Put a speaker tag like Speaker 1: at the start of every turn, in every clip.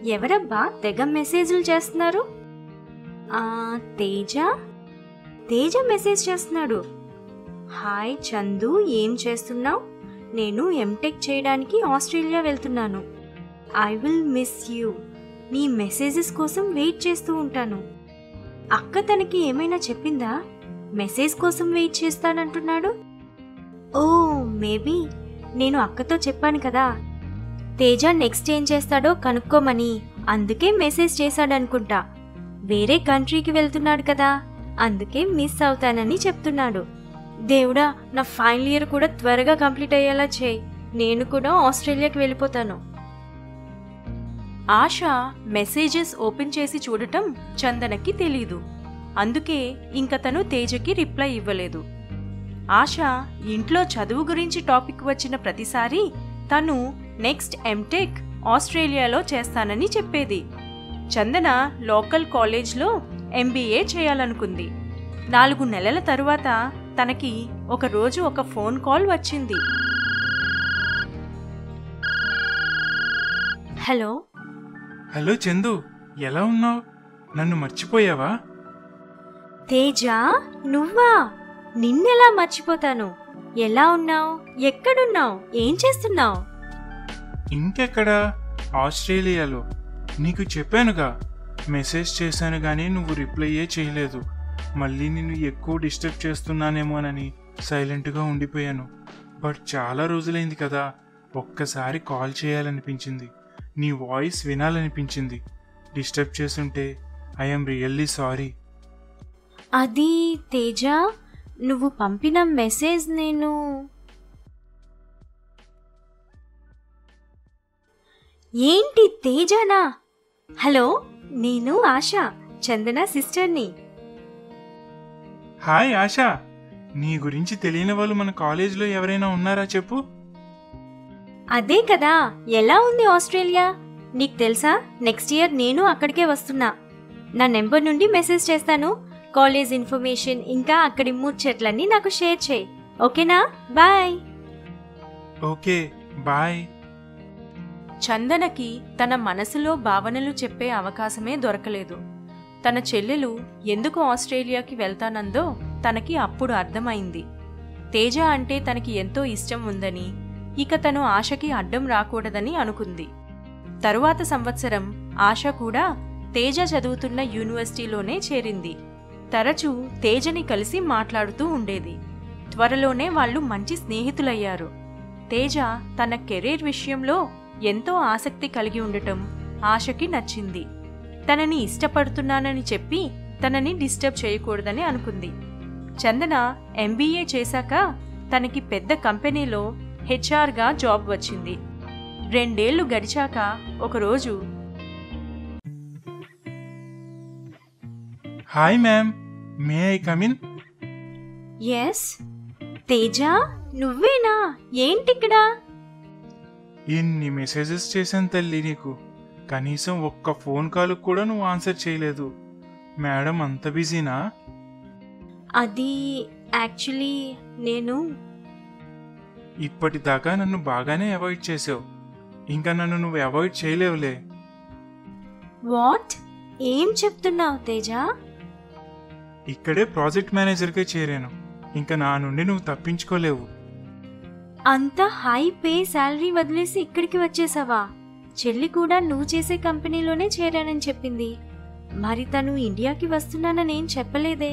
Speaker 1: ఎవరబ్బా తెగ మెసేజ్లు చేస్తున్నారు ఆ, తేజ తేజ మెసేజ్ చేస్తున్నాడు హాయ్ చందు ఏం చేస్తున్నావు నేను ఎంటెక్ చేయడానికి ఆస్ట్రేలియా వెళ్తున్నాను ఐ విల్ మిస్ యూ నీ మెసేజెస్ కోసం వెయిట్ చేస్తూ ఉంటాను అక్క తనకి ఏమైనా చెప్పిందా మెసేజ్ కోసం వెయిట్ చేస్తానంటున్నాడు ఓ మేబీ నేను అక్కతో చెప్పాను కదా తేజ నెక్స్ట్ ఏం చేస్తాడో కనుక్కోమని అందుకే మెసేజ్ చేశాడనుకుంటా వేరే కంట్రీకి వెళ్తున్నాడు కదా అందుకే మిస్ అవుతానని చెప్తున్నాడు దేవుడా నా ఫైనల్ ఇయర్ కూడా త్వరగా కంప్లీట్ అయ్యేలా చేయి నేను కూడా ఆస్ట్రేలియాకి వెళ్ళిపోతాను
Speaker 2: ఆశ మెసేజెస్ ఓపెన్ చేసి చూడటం చందనకి తెలీదు అందుకే ఇంక తను తేజకి రిప్లై ఇవ్వలేదు ఆశ ఇంట్లో చదువు గురించి టాపిక్ వచ్చిన ప్రతిసారి తను నెక్స్ట్ ఎంటెక్ ఆస్ట్రేలియాలో చేస్తానని చెప్పేది చందన లోకల్ కాలేజ్లో ఎంబీఏ చేయాలనుకుంది నాలుగు నెలల తరువాత తనకి ఒక రోజు ఒక ఫోన్ కాల్ వచ్చింది
Speaker 1: హలో
Speaker 3: హలో చందు ఎలా ఉన్నావు నన్ను మర్చిపోయావా
Speaker 1: తేజ నువ్వా నిన్నెలా మర్చిపోతాను ఎలా ఉన్నావు ఎక్కడున్నావు ఏం చేస్తున్నావు
Speaker 3: ఇంకెక్కడా ఆస్ట్రేలియాలో నీకు చెప్పానుగా మెసేజ్ చేశాను కానీ నువ్వు రిప్లైయే చేయలేదు మళ్ళీ నిన్ను ఎక్కువ డిస్టర్బ్ చేస్తున్నానేమోనని సైలెంట్గా ఉండిపోయాను బట్ చాలా రోజులైంది కదా ఒక్కసారి కాల్ చేయాలనిపించింది నీ వాయిస్ వినాలనిపించింది డిస్టర్బ్ చేసుంటే ఐఎమ్ రియల్లీ సారీ
Speaker 1: అది తేజ నువ్వు పంపిన మెసేజ్ నేను ఏంటి తేజనా హలో నేను ఆశ చందన సిస్టర్ని
Speaker 3: హాయ్ ఆశా నీ గురించి తెలియని వాళ్ళు మన కాలేజీలో ఎవరైనా ఉన్నారా చెప్పు
Speaker 1: అదే కదా ఎలా ఉంది ఆస్ట్రేలియా నీకు తెలుసా నెక్స్ట్ ఇయర్ నేను అక్కడికే వస్తున్నా నా నెంబర్ నుండి మెసేజ్ చేస్తాను కాలేజ్ ఇన్ఫర్మేషన్ ఇంకా అక్కడి ముచ్చట్లన్నీ నాకు షేర్ చేయి ఓకేనా బాయ్
Speaker 3: ఓకే బాయ్
Speaker 2: చందనకి తన మనసులో భావనలు చెప్పే అవకాశమే దొరకలేదు తన చెల్లెలు ఎందుకు ఆస్ట్రేలియాకి వెళ్తానందో తనకి అప్పుడు అర్థమైంది తేజ అంటే తనకి ఎంతో ఇష్టం ఉందని ఇక తను ఆశకి అడ్డం రాకూడదని అనుకుంది తరువాత సంవత్సరం ఆశ కూడా తేజ చదువుతున్న యూనివర్సిటీలోనే చేరింది తరచూ తేజని కలిసి మాట్లాడుతూ ఉండేది త్వరలోనే వాళ్ళు మంచి స్నేహితులయ్యారు తేజ తన కెరీర్ విషయంలో ఎంతో ఆసక్తి కలిగి ఉండటం ఆశకి నచ్చింది తనని ఇష్టపడుతున్నానని చెప్పి తనని డిస్టర్బ్ చేయకూడదని అనుకుంది చందన ఎంబీఏ చేశాక తనకి పెద్ద కంపెనీలో హెచ్ఆర్గా జాబ్ వచ్చింది రెండేళ్లు గడిచాక ఒకరోజు
Speaker 3: hi ma'am may I come in
Speaker 1: yes Teja నువ్వేనా ఏంటిక్కడ
Speaker 3: ఎన్ని మెసేజెస్ చేశాను తల్లి నీకు కనీసం ఒక్క ఫోన్ కాల్ కూడా నువ్వు ఆన్సర్ చేయలేదు మేడం అంత బిజీనా
Speaker 1: అది యాక్చువల్లీ నేను
Speaker 3: ఇప్పటిదాకా నన్ను బాగానే అవాయిడ్ చేసావు ఇంకా నన్ను నువ్వు అవాయిడ్ చేయలేవులే
Speaker 1: వాట్ ఏం చెప్తున్నావు తేజ
Speaker 3: ఇక్కడే ప్రాజెక్ట్ మేనేజర్గా చేరాను ఇంకా నా నుండి నువ్వు తప్పించుకోలేవు
Speaker 1: అంత హై పే శాలరీ వదిలేసి ఇక్కడికి వచ్చేసావా చెల్లి కూడా నువ్వు చేసే కంపెనీలోనే చేరానని చెప్పింది మరి తను ఇండియాకి వస్తున్నానని ఏం చెప్పలేదే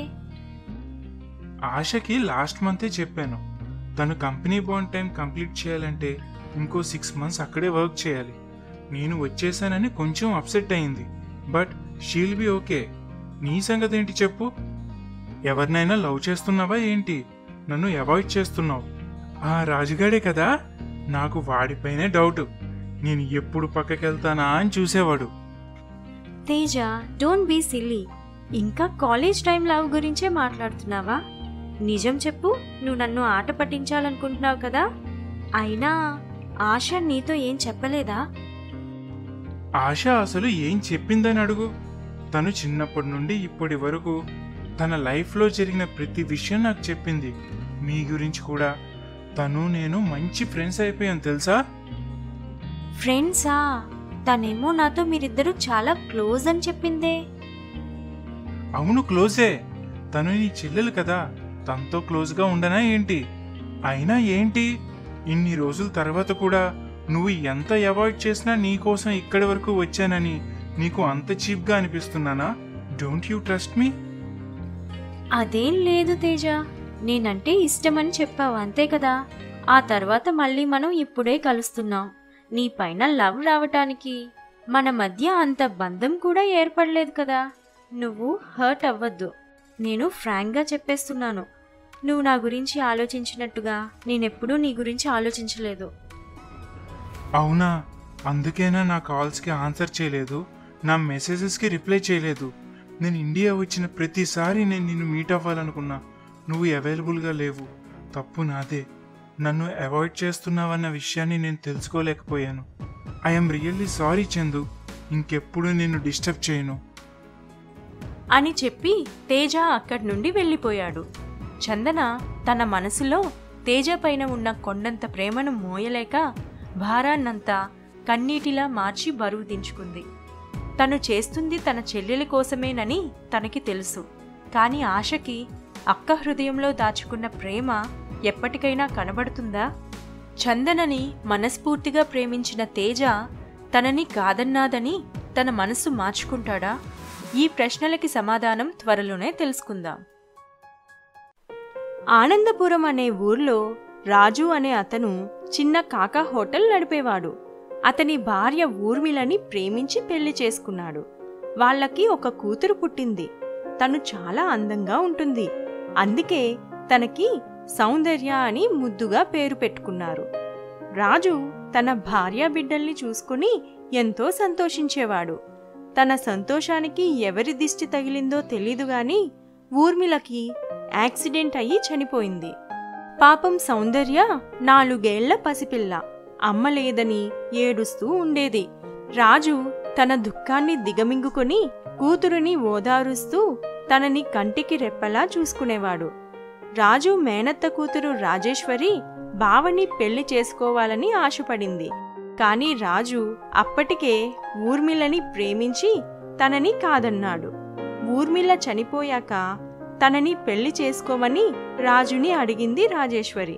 Speaker 3: ఆశకి లాస్ట్ మంతే చెప్పాను తను కంపెనీ బాండ్ టైం కంప్లీట్ చేయాలంటే ఇంకో సిక్స్ మంత్స్ అక్కడే వర్క్ చేయాలి నేను వచ్చేసానని కొంచెం అప్సెట్ అయింది బట్ షీల్ బి ఓకే నీ సంగతి ఏంటి చెప్పు ఎవరినైనా లవ్ చేస్తున్నావా ఏంటి నన్ను అవాయిడ్ చేస్తున్నావు ఆ రాజుగాడే కదా నాకు వాడిపైనే డౌట్ నేను ఎప్పుడు పక్కకెళ్తానా అని చూసేవాడు
Speaker 1: తేజ డోంట్ బీ సిల్లీ ఇంకా కాలేజ్ టైం లవ్ గురించే మాట్లాడుతున్నావా నిజం చెప్పు నువ్వు నన్ను ఆట పట్టించాలనుకుంటున్నావు కదా అయినా ఆశ నీతో ఏం చెప్పలేదా
Speaker 3: ఆశ అసలు ఏం చెప్పిందని అడుగు తను చిన్నప్పటి నుండి ఇప్పటి వరకు తన లైఫ్లో జరిగిన ప్రతి విషయం నాకు చెప్పింది మీ గురించి కూడా తను నేను మంచి ఫ్రెండ్స్ అయిపోయాం తెలుసా
Speaker 1: ఫ్రెండ్సా తనేమో నాతో మీరిద్దరూ చాలా క్లోజ్ అని చెప్పిందే
Speaker 3: అవును క్లోజే తను నీ చెల్లెలు కదా తనతో క్లోజ్గా ఉండనా ఏంటి అయినా ఏంటి ఇన్ని రోజుల తర్వాత కూడా నువ్వు ఎంత అవాయిడ్ చేసినా నీకోసం ఇక్కడి వరకు వచ్చానని నీకు అంత చీప్గా అనిపిస్తున్నానా డోంట్ యూ ట్రస్ట్ మీ
Speaker 1: అదేం లేదు తేజ నేనంటే ఇష్టమని చెప్పావు అంతే కదా ఆ తర్వాత మళ్ళీ మనం ఇప్పుడే కలుస్తున్నాం నీ పైన లవ్ రావటానికి మన మధ్య అంత బంధం కూడా ఏర్పడలేదు కదా నువ్వు హర్ట్ అవ్వద్దు నేను ఫ్రాంక్గా చెప్పేస్తున్నాను నువ్వు నా గురించి ఆలోచించినట్టుగా నేనెప్పుడూ నీ గురించి ఆలోచించలేదు
Speaker 3: అవునా అందుకేనా నా కాల్స్కి ఆన్సర్ చేయలేదు నా మెసేజెస్కి రిప్లై చేయలేదు నేను ఇండియా వచ్చిన ప్రతిసారి నేను నిన్ను మీట్ అవ్వాలనుకున్నా నువ్వు అవైలబుల్గా లేవు తప్పు నాదే నన్ను అవాయిడ్ చేస్తున్నావన్న విషయాన్ని నేను తెలుసుకోలేకపోయాను ఐఎమ్ రియల్లీ సారీ చందు ఇంకెప్పుడు నిన్ను డిస్టర్బ్ చేయను
Speaker 2: అని చెప్పి తేజ అక్కడి నుండి వెళ్ళిపోయాడు చందన తన మనసులో తేజ పైన ఉన్న కొండంత ప్రేమను మోయలేక భారాన్నంతా కన్నీటిలా మార్చి బరువు దించుకుంది తను చేస్తుంది తన చెల్లెలి కోసమేనని తనకి తెలుసు కాని ఆశకి అక్క హృదయంలో దాచుకున్న ప్రేమ ఎప్పటికైనా కనబడుతుందా చందనని మనస్ఫూర్తిగా ప్రేమించిన తేజ తనని కాదన్నాదని తన మనసు మార్చుకుంటాడా ఈ ప్రశ్నలకి సమాధానం త్వరలోనే తెలుసుకుందాం ఆనందపురం అనే ఊర్లో రాజు అనే అతను చిన్న కాకా హోటల్ నడిపేవాడు అతని భార్య ఊర్మిళని ప్రేమించి పెళ్లి చేసుకున్నాడు వాళ్ళకి ఒక కూతురు పుట్టింది తను చాలా అందంగా ఉంటుంది అందుకే తనకి సౌందర్య అని ముద్దుగా పేరు పెట్టుకున్నారు రాజు తన భార్య బిడ్డల్ని చూసుకుని ఎంతో సంతోషించేవాడు తన సంతోషానికి ఎవరి దిష్టి తగిలిందో తెలీదు గాని ఊర్మిళకి యాక్సిడెంట్ అయ్యి చనిపోయింది పాపం సౌందర్య నాలుగేళ్ల పసిపిల్ల అమ్మ లేదని ఏడుస్తూ ఉండేది రాజు తన దుఃఖాన్ని దిగమింగుకొని కూతురుని ఓదారుస్తూ తనని కంటికి రెప్పలా చూసుకునేవాడు రాజు మేనత్త కూతురు రాజేశ్వరి బావని పెళ్లి చేసుకోవాలని ఆశపడింది కాని రాజు అప్పటికే ఊర్మిళని ప్రేమించి తనని కాదన్నాడు ఊర్మిళ చనిపోయాక తనని పెళ్లి చేసుకోమని రాజుని అడిగింది రాజేశ్వరి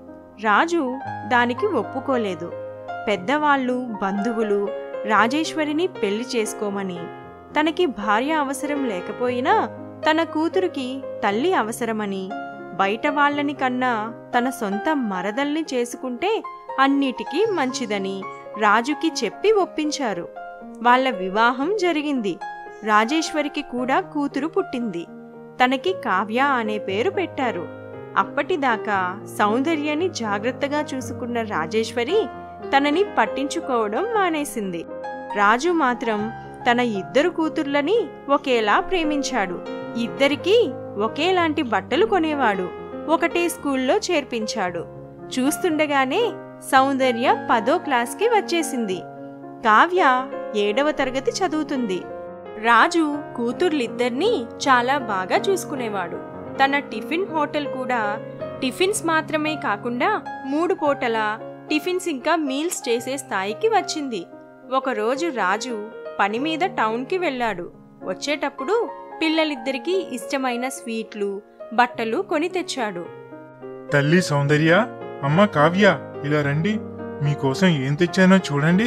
Speaker 2: రాజు దానికి ఒప్పుకోలేదు పెద్దవాళ్ళు బంధువులు రాజేశ్వరిని పెళ్లి చేసుకోమని తనకి భార్య అవసరం లేకపోయినా తన కూతురికి తల్లి అవసరమని బయట వాళ్ళని కన్నా తన సొంత మరదల్ని చేసుకుంటే అన్నిటికీ మంచిదని రాజుకి చెప్పి ఒప్పించారు వాళ్ళ వివాహం జరిగింది రాజేశ్వరికి కూడా కూతురు పుట్టింది తనకి కావ్య అనే పేరు పెట్టారు అప్పటిదాకా సౌందర్యాన్ని జాగ్రత్తగా చూసుకున్న రాజేశ్వరి తనని పట్టించుకోవడం మానేసింది రాజు మాత్రం తన ఇద్దరు కూతుర్లని ఒకేలా ప్రేమించాడు ఇద్దరికీ ఒకేలాంటి బట్టలు కొనేవాడు ఒకటే స్కూల్లో చేర్పించాడు చూస్తుండగానే సౌందర్య పదో క్లాస్కి వచ్చేసింది కావ్య ఏడవ తరగతి చదువుతుంది రాజు కూతుర్లిద్దరినీ చాలా బాగా చూసుకునేవాడు తన టిఫిన్ హోటల్ కూడా టిఫిన్స్ మాత్రమే కాకుండా మూడు పూటల టిఫిన్స్ ఇంకా మీల్స్ చేసే స్థాయికి వచ్చింది ఒకరోజు రాజు పని మీద టౌన్కి వెళ్ళాడు వచ్చేటప్పుడు పిల్లలిద్దరికీ ఇష్టమైన స్వీట్లు బట్టలు కొని తెచ్చాడు
Speaker 3: తల్లి సౌందర్య అమ్మ కావ్య ఇలా రండి మీకోసం ఏం తెచ్చానో చూడండి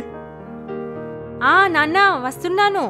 Speaker 2: ఆ నాన్న వస్తున్నాను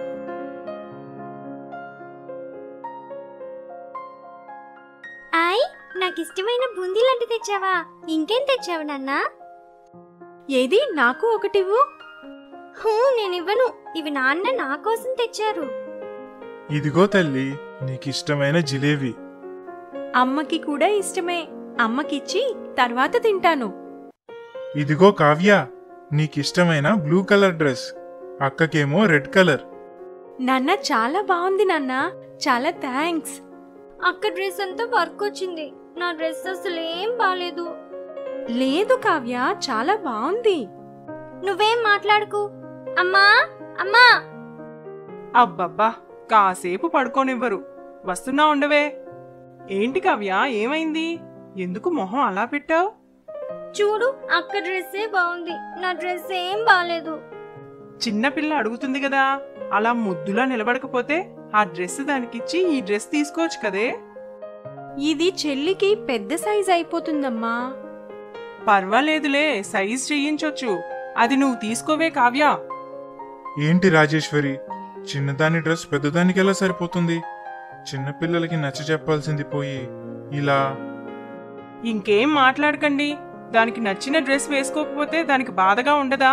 Speaker 4: ఆయ్ నాకు ఇష్టమైన బూందీ లడ్డు తెచ్చావా ఇంకేం తెచ్చావు నాన్న
Speaker 2: ఏది నాకు ఒకటివ్వు
Speaker 4: హూ నేనివ్వను ఇవి నాన్న నా కోసం తెచ్చారు
Speaker 3: ఇదిగో తల్లి నీకిష్టమైన జిలేబీ
Speaker 2: అమ్మకి కూడా ఇష్టమే అమ్మకిచ్చి తర్వాత తింటాను
Speaker 3: ఇదిగో కావ్య నీకిష్టమైన బ్లూ కలర్ డ్రెస్ అక్కకేమో రెడ్ కలర్
Speaker 2: నాన్న చాలా బాగుంది నాన్న చాలా థ్యాంక్స్
Speaker 4: అక్క డ్రెస్ అంతా వర్క్ వచ్చింది నా డ్రెస్ అసలు ఏం బాలేదు
Speaker 2: లేదు కావ్య చాలా బాగుంది
Speaker 4: నువ్వేం మాట్లాడుకు అమ్మా అమ్మా
Speaker 5: అబ్బబ్బా కాసేపు పడుకోనివ్వరు వస్తున్నా ఉండవే ఏంటి కావ్య ఏమైంది ఎందుకు మొహం అలా పెట్టావు
Speaker 4: చూడు అక్క డ్రెస్సే బాగుంది నా డ్రెస్ ఏం బాలేదు
Speaker 5: చిన్నపిల్ల అడుగుతుంది కదా అలా ముద్దులా నిలబడకపోతే ఆ డ్రెస్ దానికిచ్చి ఈ డ్రెస్ తీసుకోవచ్చు కదే
Speaker 2: ఇది చెల్లికి పెద్ద సైజ్ అయిపోతుందమ్మా
Speaker 5: పర్వాలేదులే సైజ్ చేయించొచ్చు అది నువ్వు తీసుకోవే కావ్య
Speaker 3: ఏంటి రాజేశ్వరి చిన్నదాని డ్రెస్ పెద్దదానికి ఎలా సరిపోతుంది చిన్నపిల్లలకి నచ్చ చెప్పాల్సింది పోయి ఇలా
Speaker 5: ఇంకేం మాట్లాడకండి దానికి నచ్చిన డ్రెస్ వేసుకోకపోతే దానికి బాధగా ఉండదా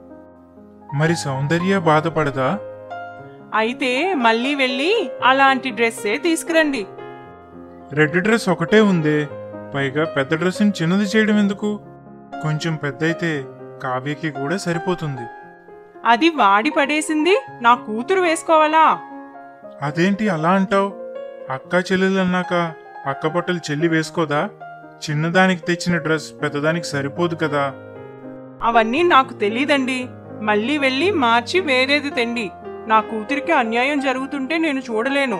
Speaker 3: మరి సౌందర్య బాధపడదా
Speaker 5: అయితే మళ్ళీ వెళ్ళి అలాంటి డ్రెస్సే తీసుకురండి
Speaker 3: రెడ్ డ్రెస్ ఒకటే ఉందే పైగా పెద్ద డ్రెస్ని చిన్నది చేయడం ఎందుకు కొంచెం పెద్ద అయితే కావ్యకి కూడా సరిపోతుంది
Speaker 5: అది వాడి పడేసింది నా కూతురు వేసుకోవాలా
Speaker 3: అదేంటి అలా అంటావు అక్క చెల్లెలు అన్నాక అక్క బట్టలు చెల్లి వేసుకోదా చిన్నదానికి తెచ్చిన డ్రెస్ పెద్దదానికి సరిపోదు కదా
Speaker 5: అవన్నీ నాకు తెలీదండి మళ్ళీ వెళ్ళి మార్చి వేరేది తెండి నా కూతురికి అన్యాయం జరుగుతుంటే నేను చూడలేను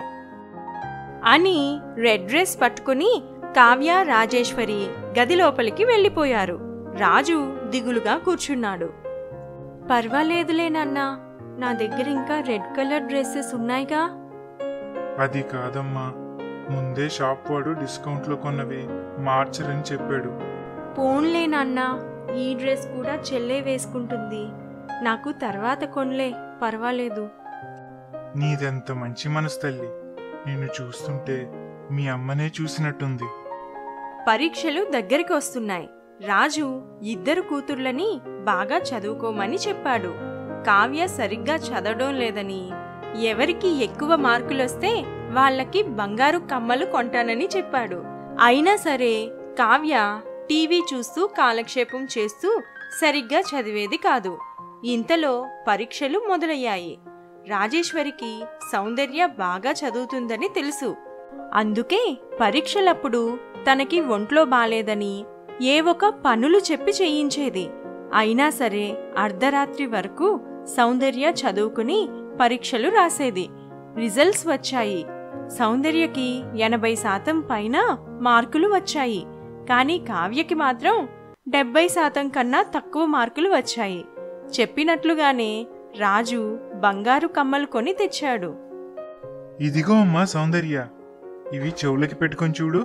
Speaker 2: అని రెడ్ డ్రెస్ పట్టుకుని కావ్య రాజేశ్వరి గది లోపలికి వెళ్ళిపోయారు రాజు దిగులుగా కూర్చున్నాడు పర్వాలేదులే నాన్నా నా దగ్గర ఇంకా రెడ్ కలర్ డ్రెస్సెస్ ఉన్నాయిగా
Speaker 3: అది కాదమ్మా ముందే షాప్ వాడు డిస్కౌంట్లో కొన్నవి మార్చరని చెప్పాడు
Speaker 2: పోన్లే నాన్నా ఈ డ్రెస్ కూడా చెల్లే వేసుకుంటుంది నాకు తర్వాత కొనలే పర్వాలేదు
Speaker 3: నీదెంత మంచి మనసు తల్లి నిన్ను చూస్తుంటే మీ అమ్మనే చూసినట్టుంది
Speaker 2: పరీక్షలు దగ్గరికి వస్తున్నాయి రాజు ఇద్దరు కూతుర్లని బాగా చదువుకోమని చెప్పాడు కావ్య సరిగ్గా చదవడం లేదని ఎవరికి ఎక్కువ మార్కులొస్తే వాళ్ళకి బంగారు కమ్మలు కొంటానని చెప్పాడు అయినా సరే కావ్య టీవీ చూస్తూ కాలక్షేపం చేస్తూ సరిగ్గా చదివేది కాదు ఇంతలో పరీక్షలు మొదలయ్యాయి రాజేశ్వరికి సౌందర్య బాగా చదువుతుందని తెలుసు అందుకే పరీక్షలప్పుడు తనకి ఒంట్లో బాలేదని ఏ ఒక పనులు చెప్పి చేయించేది అయినా సరే అర్ధరాత్రి వరకు సౌందర్య చదువుకుని పరీక్షలు రాసేది రిజల్ట్స్ వచ్చాయి సౌందర్యకి ఎనభై శాతం పైన మార్కులు వచ్చాయి కానీ కావ్యకి మాత్రం డెబ్బై శాతం కన్నా తక్కువ మార్కులు వచ్చాయి చెప్పినట్లుగానే రాజు బంగారు కమ్మలు కొని తెచ్చాడు
Speaker 3: ఇదిగో అమ్మా సౌందర్య ఇవి చెవులకి పెట్టుకొని చూడు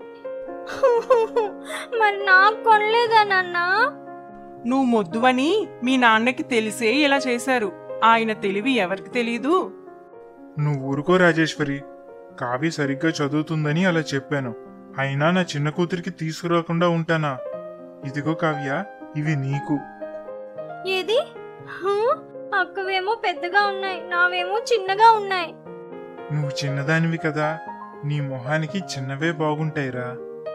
Speaker 4: మరి నాకు కొనలేదా నాన్నా
Speaker 5: నువ్వు మొద్దువని మీ నాన్నకి తెలిసే ఇలా చేశారు ఆయన తెలివి ఎవరికి తెలీదు
Speaker 3: నువ్వు ఊరుకో రాజేశ్వరి కావ్య సరిగ్గా చదువుతుందని అలా చెప్పాను అయినా నా చిన్న కూతురికి తీసుకురాకుండా ఉంటానా ఇదిగో కావ్య ఇవి నీకు
Speaker 4: ఏది హూ? అక్కవేమో పెద్దగా ఉన్నాయి నావేమో చిన్నగా ఉన్నాయి
Speaker 3: నువ్వు చిన్నదానివి కదా నీ మొహానికి చిన్నవే బాగుంటాయిరా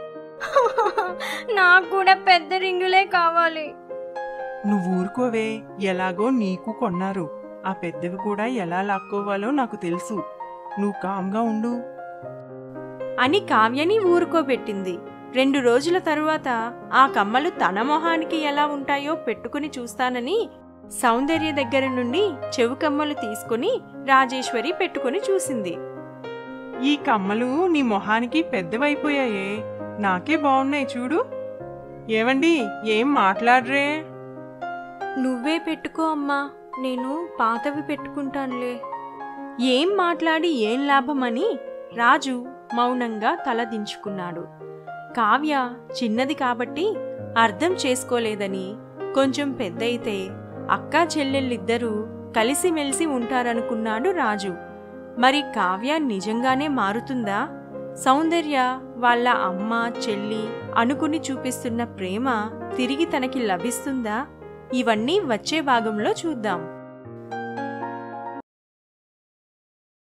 Speaker 4: నాకు కూడా పెద్ద రింగులే కావాలి
Speaker 5: నువ్వు ఊరుకోవే ఎలాగో నీకు కొన్నారు ఆ పెద్దవి కూడా ఎలా లాక్కోవాలో నాకు తెలుసు నువ్వు కామ్గా ఉండు
Speaker 2: అని కావ్యని ఊరుకోబెట్టింది రెండు రోజుల తరువాత ఆ కమ్మలు తన మొహానికి ఎలా ఉంటాయో పెట్టుకుని చూస్తానని సౌందర్య దగ్గర నుండి చెవు కమ్మలు తీసుకుని రాజేశ్వరి పెట్టుకుని చూసింది
Speaker 5: ఈ కమ్మలు నీ మొహానికి పెద్దవైపోయాయే నాకే బాగున్నాయి చూడు ఏవండి ఏం మాట్లాడరే
Speaker 2: నువ్వే పెట్టుకో అమ్మా నేను పాతవి పెట్టుకుంటానులే ఏం మాట్లాడి ఏం లాభమని రాజు మౌనంగా తల దించుకున్నాడు కావ్య చిన్నది కాబట్టి అర్థం చేసుకోలేదని కొంచెం పెద్దయితే అక్కా చెల్లెళ్ళిద్దరూ కలిసిమెలిసి ఉంటారనుకున్నాడు రాజు మరి కావ్య నిజంగానే మారుతుందా సౌందర్య వాళ్ళ అమ్మ చెల్లి అనుకుని చూపిస్తున్న ప్రేమ తిరిగి తనకి లభిస్తుందా ఇవన్నీ వచ్చే భాగంలో చూద్దాం